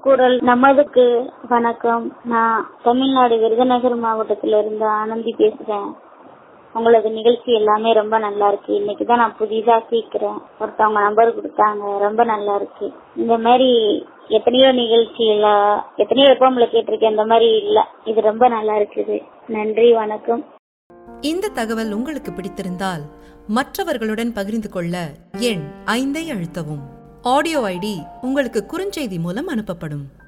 குரல் நமதுக்கு வணக்கம் நான் தமிழ்நாடு விருதுநகர் மாவட்டத்துல இருந்து ஆனந்தி பேசுறேன் உங்களது நிகழ்ச்சி எல்லாமே ரொம்ப நல்லா இருக்கு இன்னைக்கு தான் நான் புதிதா கேக்குறேன் ஒருத்தவங்க நம்பர் கொடுத்தாங்க ரொம்ப நல்லா இருக்கு இந்த மாதிரி எத்தனையோ நிகழ்ச்சி இல்ல எத்தனையோ எப்பவும்ல கேட்டிருக்கேன் இந்த மாதிரி இல்ல இது ரொம்ப நல்லா இருக்குது நன்றி வணக்கம் இந்த தகவல் உங்களுக்கு பிடித்திருந்தால் மற்றவர்களுடன் பகிர்ந்து கொள்ள எண் ஐந்தை அழுத்தவும் ஆடியோ ஐடி உங்களுக்கு குறுஞ்செய்தி மூலம் அனுப்பப்படும்